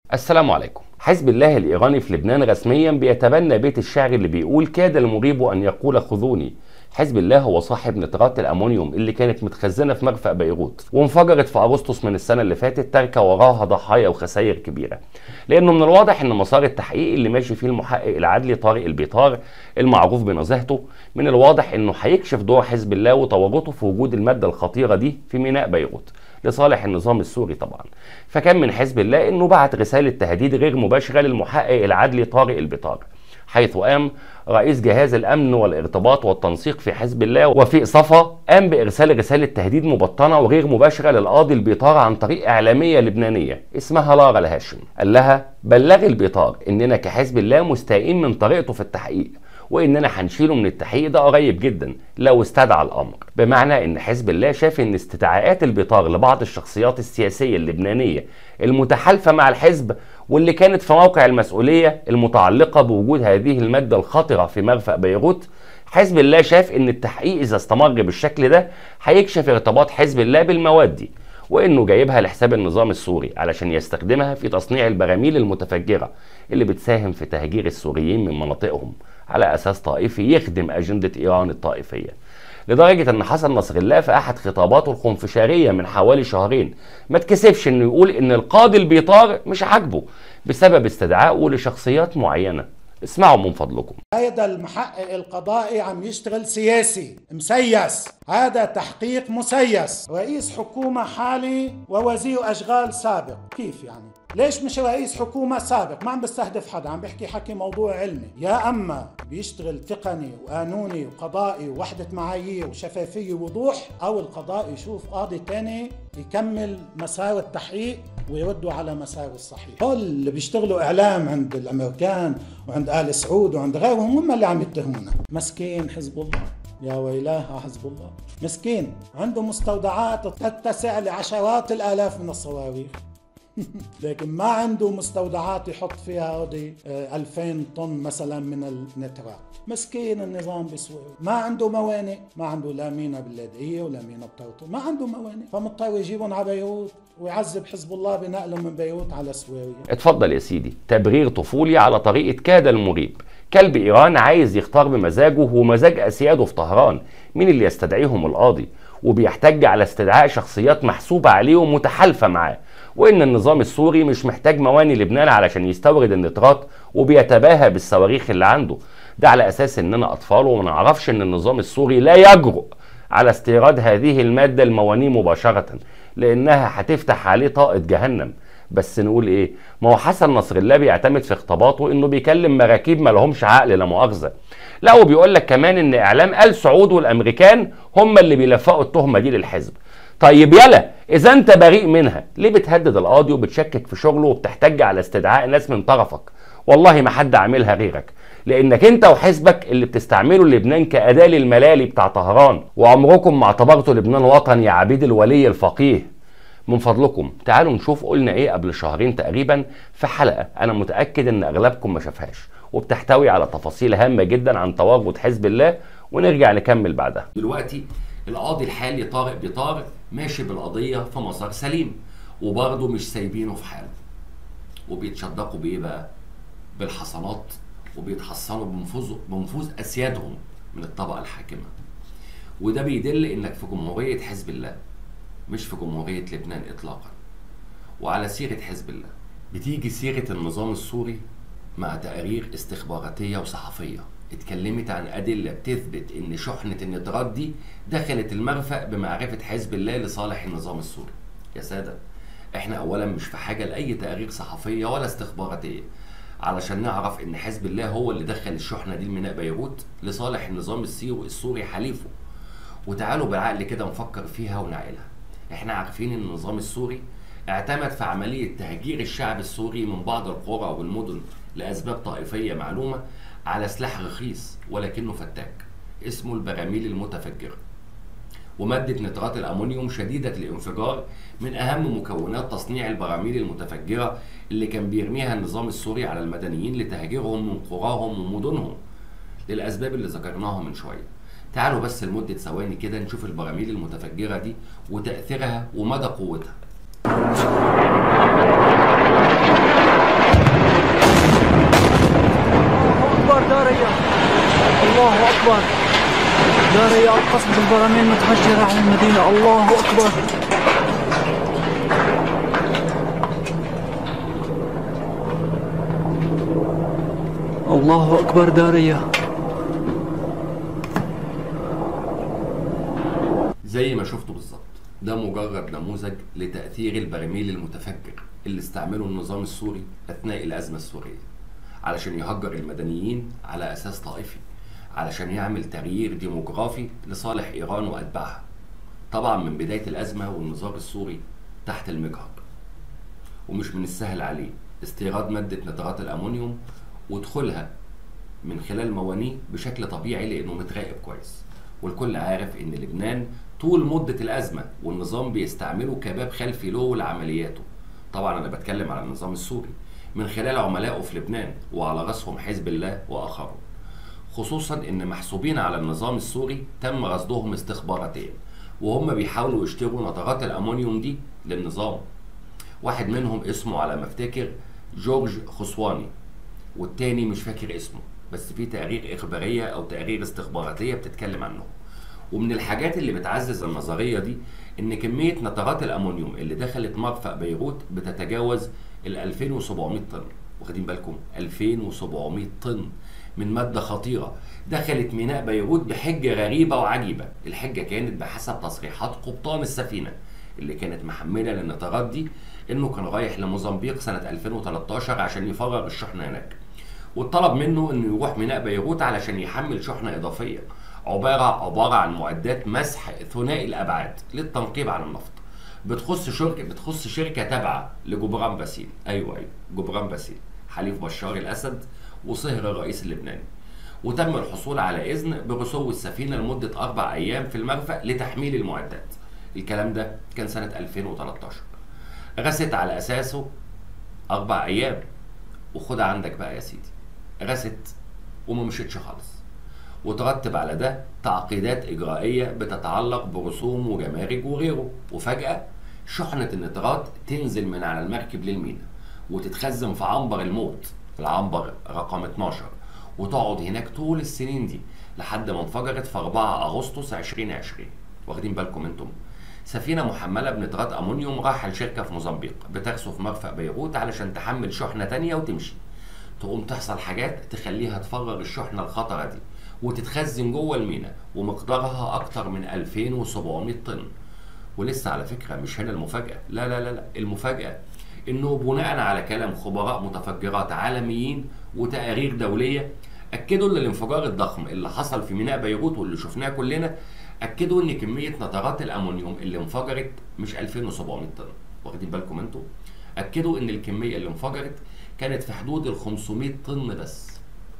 السلام عليكم حزب الله الإيراني في لبنان رسميا بيتبنى بيت الشعر اللي بيقول كاد المريب أن يقول خذوني حزب الله هو صاحب نترات الأمونيوم اللي كانت متخزنة في مرفأ بيروت وانفجرت في أغسطس من السنة اللي فاتت تاركة وراها ضحايا وخسائر كبيرة لأنه من الواضح أن مسار التحقيق اللي ماشي فيه المحقق العدلي طارق البيطار المعروف بنزاهته من الواضح أنه هيكشف دور حزب الله وتورطه في وجود المادة الخطيرة دي في ميناء بيروت لصالح النظام السوري طبعا فكان من حزب الله انه بعت رساله تهديد غير مباشره للمحقق العدلي طارق البطار حيث قام رئيس جهاز الامن والارتباط والتنسيق في حزب الله وفيق صفا قام بارسال رساله تهديد مبطنه وغير مباشره للقاضي البيطار عن طريق اعلاميه لبنانيه اسمها لارا الهاشم قال لها بلغي البيطار اننا كحزب الله مستائين من طريقته في التحقيق واننا هنشيله من التحقيق ده قريب جدا لو استدعى الامر بمعنى ان حزب الله شاف ان استدعاءات البطار لبعض الشخصيات السياسيه اللبنانيه المتحالفه مع الحزب واللي كانت في موقع المسؤوليه المتعلقه بوجود هذه الماده الخطره في مرفأ بيروت حزب الله شاف ان التحقيق اذا استمر بالشكل ده هيكشف ارتباط حزب الله بالمواد دي وانه جايبها لحساب النظام السوري علشان يستخدمها في تصنيع البراميل المتفجره اللي بتساهم في تهجير السوريين من مناطقهم على اساس طائفي يخدم اجنده ايران الطائفيه لدرجه ان حسن نصر الله في احد خطاباته الخنفشاريه من حوالي شهرين ما تكسفش انه يقول ان القاضي البيطار مش عاجبه بسبب استدعائه لشخصيات معينه اسمعوا من فضلكم هذا المحقق القضائي عم يشتغل سياسي مسيس هذا تحقيق مسيس رئيس حكومة حالي ووزير أشغال سابق كيف يعني ليش مش رئيس حكومة سابق ما عم بستهدف حدا عم بيحكي حكي موضوع علمي يا أما بيشتغل تقني وقانوني وقضائي ووحدة معايير وشفافية ووضوح أو القضاء يشوف قاضي تاني يكمل مسار التحقيق ويردوا على مسار الصحيح هول اللي بيشتغلوا إعلام عند الأمريكان وعند آل سعود وعند غيرهم هم اللي عم يتهمونا مسكين حزب الله يا ويلاه حزب الله مسكين عنده مستودعات تتسع لعشرات الآلاف من الصواريخ لكن ما عنده مستودعات يحط فيها هودي 2000 طن مثلا من النترات مسكين النظام بسوريا ما عنده موانئ ما عنده لا مينا باللاذقيه ولا مينا بطرطو ما عنده موانئ فمضطر يجيبهم على بيروت ويعذب حزب الله بنقلهم من بيروت على سوريا اتفضل يا سيدي تبرير طفولي على طريقه كاد المريب كلب ايران عايز يختار بمزاجه ومزاج اسياده في طهران مين اللي يستدعيهم القاضي وبيحتج على استدعاء شخصيات محسوبه عليه ومتحالفه معاه وان النظام السوري مش محتاج مواني لبنان علشان يستورد النترات وبيتباهى بالصواريخ اللي عنده ده على اساس اننا اطفال وما نعرفش ان النظام السوري لا يجرؤ على استيراد هذه الماده الموانيه مباشره لانها هتفتح عليه طاقه جهنم بس نقول ايه ما هو حسن نصر الله بيعتمد في خطاباته انه بيكلم مراكيب ما لهمش عقل لا مؤاخذه لا وبيقول لك كمان ان اعلام ال سعود والامريكان هم اللي بيلفقوا التهمه دي للحزب طيب يلا اذا انت بريء منها ليه بتهدد القاضي وبتشكك في شغله وبتحتج على استدعاء ناس من طرفك والله ما حد عاملها غيرك لانك انت وحزبك اللي بتستعملوا لبنان كاداه للملالي بتاع طهران وعمركم ما اعتبرتوا لبنان وطن يا عبيد الولي الفقيه من فضلكم تعالوا نشوف قلنا ايه قبل شهرين تقريبا في حلقه انا متاكد ان اغلبكم ما شافهاش وبتحتوي على تفاصيل هامه جدا عن تواجد حزب الله ونرجع نكمل بعدها دلوقتي القاضي الحالي طارق بطارق ماشي بالقضيه في مسار سليم وبرضه مش سايبينه في حاله وبيتشدقوا بايه بقى بالحصانات وبيتحصنوا بنفوذ بنفوذ اسيادهم من الطبقه الحاكمه وده بيدل انك في جمهوريه حزب الله مش في جمهوريه لبنان اطلاقا وعلى سيره حزب الله بتيجي سيره النظام السوري مع تقارير استخباراتيه وصحفيه اتكلمت عن أدلة بتثبت إن شحنة النترات دي دخلت المرفأ بمعرفة حزب الله لصالح النظام السوري. يا سادة إحنا أولا مش في حاجة لأي تقارير صحفية ولا استخباراتية علشان نعرف إن حزب الله هو اللي دخل الشحنة دي لميناء بيروت لصالح النظام السوري حليفه. وتعالوا بالعقل كده نفكر فيها ونعقلها. إحنا عارفين إن النظام السوري اعتمد في عملية تهجير الشعب السوري من بعض القرى والمدن لأسباب طائفية معلومة على سلاح رخيص ولكنه فتاك اسمه البراميل المتفجرة ومادة نترات الأمونيوم شديدة الانفجار من أهم مكونات تصنيع البراميل المتفجرة اللي كان بيرميها النظام السوري على المدنيين لتهجيرهم من قراهم ومدنهم للأسباب اللي ذكرناها من شوية تعالوا بس لمدة ثواني كده نشوف البراميل المتفجرة دي وتأثيرها ومدى قوتها داريات قصف البراميل متفجرة على المدينة الله أكبر الله أكبر دارية زي ما شفتوا بالظبط ده مجرد نموذج لتأثير البرميل المتفجر اللي استعمله النظام السوري أثناء الأزمة السورية علشان يهجر المدنيين على أساس طائفي علشان يعمل تغيير ديموغرافي لصالح إيران وأتباعها طبعا من بداية الأزمة والنظام السوري تحت المجهر ومش من السهل عليه استيراد مادة نترات الأمونيوم ودخولها من خلال موانيه بشكل طبيعي لأنه متراقب كويس والكل عارف إن لبنان طول مدة الأزمة والنظام بيستعمله كباب خلفي له لعملياته طبعا أنا بتكلم على النظام السوري من خلال عملائه في لبنان وعلى رأسهم حزب الله وآخرون خصوصا ان محسوبين على النظام السوري تم رصدهم استخباراتيا وهم بيحاولوا يشتروا نترات الامونيوم دي للنظام واحد منهم اسمه على ما افتكر جورج خصواني والتاني مش فاكر اسمه بس في تقارير اخباريه او تقارير استخباراتيه بتتكلم عنه ومن الحاجات اللي بتعزز النظريه دي ان كميه نترات الامونيوم اللي دخلت مرفأ بيروت بتتجاوز ال 2700 طن واخدين بالكم 2700 طن من مادة خطيرة دخلت ميناء بيروت بحجة غريبة وعجيبة الحجة كانت بحسب تصريحات قبطان السفينة اللي كانت محملة للنترات دي انه كان رايح لموزمبيق سنة 2013 عشان يفرغ الشحنة هناك واتطلب منه انه يروح ميناء بيروت علشان يحمل شحنة اضافية عبارة عبارة عن معدات مسح ثنائي الابعاد للتنقيب عن النفط بتخص شركة بتخص شركة تابعة لجبران باسيل ايوه ايوه جبران باسيل حليف بشار الاسد وصهر الرئيس اللبناني وتم الحصول على اذن برسو السفينه لمده اربع ايام في المرفأ لتحميل المعدات الكلام ده كان سنه 2013 رست على اساسه اربع ايام وخد عندك بقى يا سيدي رست وما مشيتش خالص وترتب على ده تعقيدات اجرائيه بتتعلق برسوم وجمارك وغيره وفجاه شحنه النترات تنزل من على المركب للمينا وتتخزن في عنبر الموت العنبر رقم 12 وتقعد هناك طول السنين دي لحد ما انفجرت في 4 اغسطس 2020 واخدين بالكم انتم سفينه محمله بنترات امونيوم رايحه لشركه في موزمبيق بترسو في مرفأ بيروت علشان تحمل شحنه تانية وتمشي تقوم تحصل حاجات تخليها تفرغ الشحنه الخطره دي وتتخزن جوه المينا ومقدارها اكتر من 2700 طن ولسه على فكره مش هنا المفاجاه لا لا لا لا المفاجاه انه بناء على كلام خبراء متفجرات عالميين وتقارير دوليه اكدوا ان الانفجار الضخم اللي حصل في ميناء بيروت واللي شفناه كلنا اكدوا ان كميه نترات الامونيوم اللي انفجرت مش 2700 طن واخدين بالكم انتوا اكدوا ان الكميه اللي انفجرت كانت في حدود ال 500 طن بس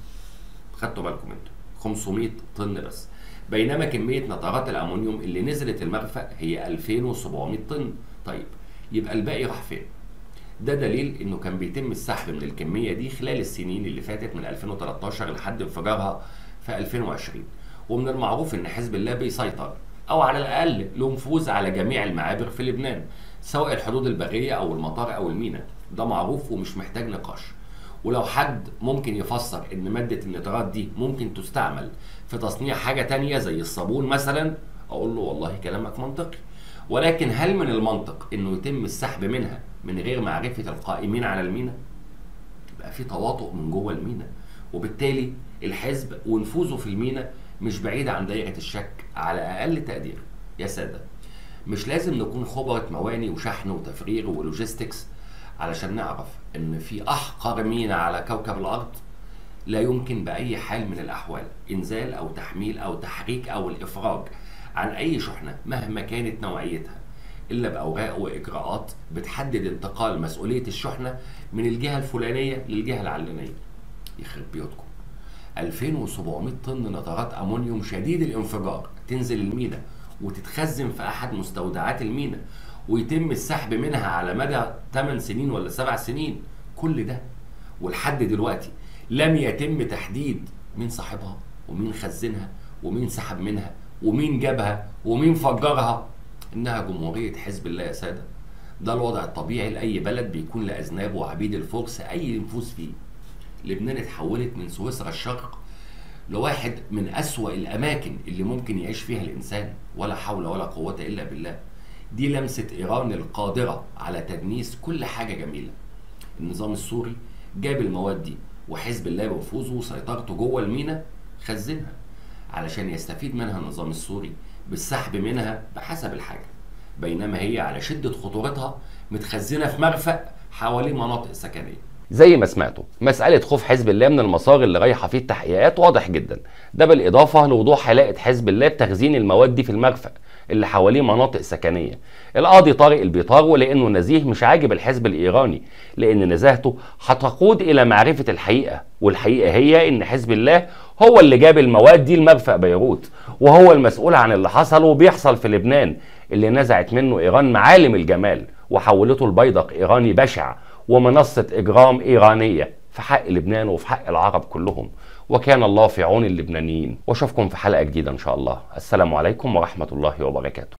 خدتوا بالكم انتوا 500 طن بس بينما كميه نترات الامونيوم اللي نزلت المرفأ هي 2700 طن طيب يبقى الباقي راح فين ده دليل انه كان بيتم السحب من الكميه دي خلال السنين اللي فاتت من 2013 لحد انفجارها في 2020 ومن المعروف ان حزب الله بيسيطر او على الاقل له نفوذ على جميع المعابر في لبنان سواء الحدود البريه او المطار او الميناء ده معروف ومش محتاج نقاش ولو حد ممكن يفسر ان ماده النترات دي ممكن تستعمل في تصنيع حاجه تانية زي الصابون مثلا اقول له والله كلامك منطقي ولكن هل من المنطق انه يتم السحب منها من غير معرفه القائمين على المينا يبقى في تواطؤ من جوه المينا وبالتالي الحزب ونفوذه في المينا مش بعيد عن دائره الشك على اقل تقدير يا ساده مش لازم نكون خبرة مواني وشحن وتفريغ ولوجيستكس علشان نعرف ان في احقر مينا على كوكب الارض لا يمكن باي حال من الاحوال انزال او تحميل او تحريك او الافراج عن اي شحنه مهما كانت نوعيتها الا باوراق واجراءات بتحدد انتقال مسؤوليه الشحنه من الجهه الفلانيه للجهه العلانيه يخرب بيوتكم 2700 طن نترات امونيوم شديد الانفجار تنزل المينا وتتخزن في احد مستودعات المينا ويتم السحب منها على مدى 8 سنين ولا 7 سنين كل ده ولحد دلوقتي لم يتم تحديد مين صاحبها ومين خزنها ومين سحب منها ومين جابها ومين فجرها انها جمهوريه حزب الله يا ساده ده الوضع الطبيعي لاي بلد بيكون لاذناب وعبيد الفرس اي نفوذ فيه لبنان اتحولت من سويسرا الشرق لواحد من أسوأ الأماكن اللي ممكن يعيش فيها الإنسان ولا حول ولا قوة إلا بالله دي لمسة إيران القادرة على تدنيس كل حاجة جميلة النظام السوري جاب المواد دي وحزب الله بنفوذه وسيطرته جوه المينا خزنها علشان يستفيد منها النظام السوري بالسحب منها بحسب الحاجة بينما هي على شدة خطورتها متخزنة في مرفأ حوالين مناطق سكنية زي ما سمعتوا مسألة خوف حزب الله من المسار اللي رايحة فيه التحقيقات واضح جدا ده بالإضافة لوضوح علاقة حزب الله بتخزين المواد دي في المرفأ اللي حواليه مناطق سكنية القاضي طارق البيطار ولأنه نزيه مش عاجب الحزب الإيراني لأن نزاهته هتقود إلى معرفة الحقيقة والحقيقة هي إن حزب الله هو اللي جاب المواد دي لمرفأ بيروت وهو المسؤول عن اللي حصل وبيحصل في لبنان اللي نزعت منه إيران معالم الجمال وحولته لبيدق إيراني بشع ومنصة إجرام إيرانية في حق لبنان وفي حق العرب كلهم وكان الله في عون اللبنانيين واشوفكم في حلقة جديدة إن شاء الله السلام عليكم ورحمة الله وبركاته